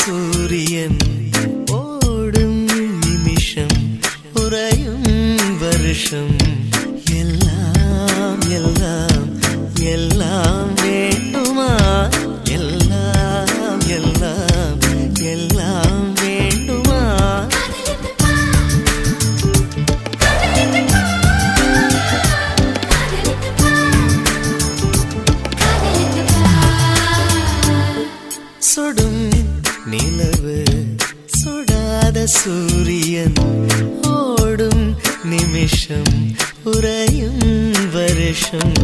சூரியன் ஓடும் நிமிஷம் உறையும் வருஷம் எல்லாம் எல்லாம் எல்லாம் வேண்டுமா எல்லாம் எல்லாம் எல்லாம் வேண்டுமா சுடும் நிலவு சுடாத சூரியன் ஓடும் நிமிஷம் உறையும் வருஷம்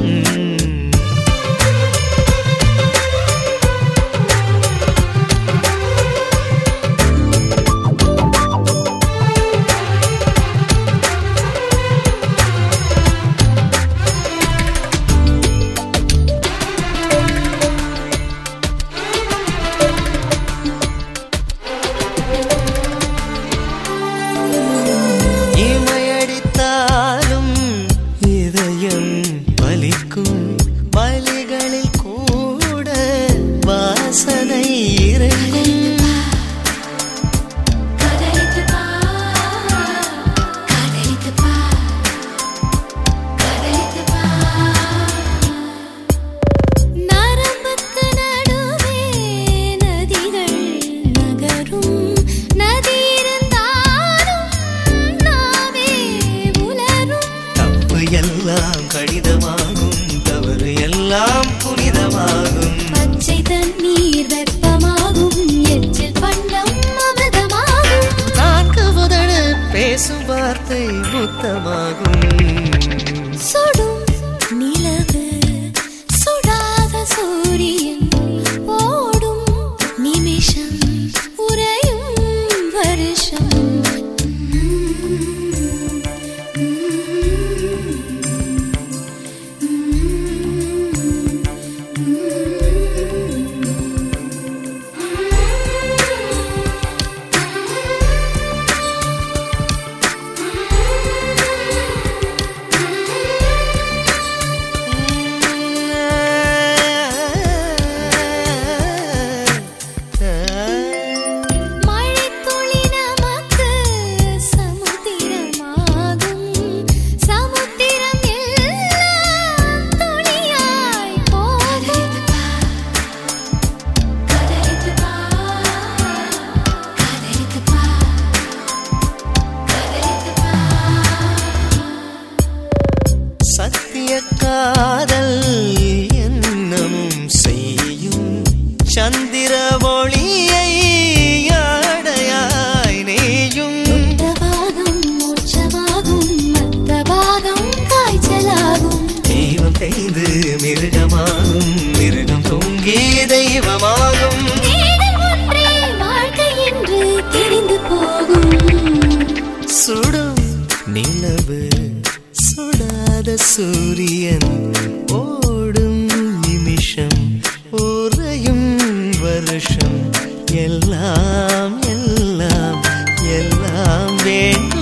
இமையடித்தாலும் இதயம் வலிக்கும் வலிகளில் கூட வாசனை இறங்கும் நரம்புக்கு நடுவே நதிகள் நகரும் நதி இருந்தாலும் நாவே உலரும் தப்பு எல்லாம் கடிதமாகும் தவறு எல்லாம் புனிதமாகும் பச்சை தண்ணீர் வெப்பமாகும் எச்சில் பண்டம் அமிர்தமாகும் நான்கு முதல் பேசும் வார்த்தை முத்தமாகும் சுடும் நிலவு சுடாத சூரியன் ஓடும் நிமிஷம் உறையும் வருஷம் மழைத்துளி நமக்கு சமுத்திரமாகும் சமுத்திரம் எல்லாம் துளியாய் போகும் சத்திய காதல் என்னமும் செய்யும் சந்திர ஒளியை ஆடையாய் நெய்யும் மொத்தவாதம் மோட்சமாகும் மத்தவாதம் காய்ச்சலாகும் தெய்வம் செய்து மிருகமாகும் மிருகம் தொங்கி தெய்வமாகும் தேடல் ஒன்றே வாழ்க்கை என்று தெரிந்து போகும் சுடும் நிலவு சுடாத சூரியன் ஓடும் நிமிஷம் உறையும் வருஷம் எல்லாம் எல்லாம் எல்லாம் வேண்டும்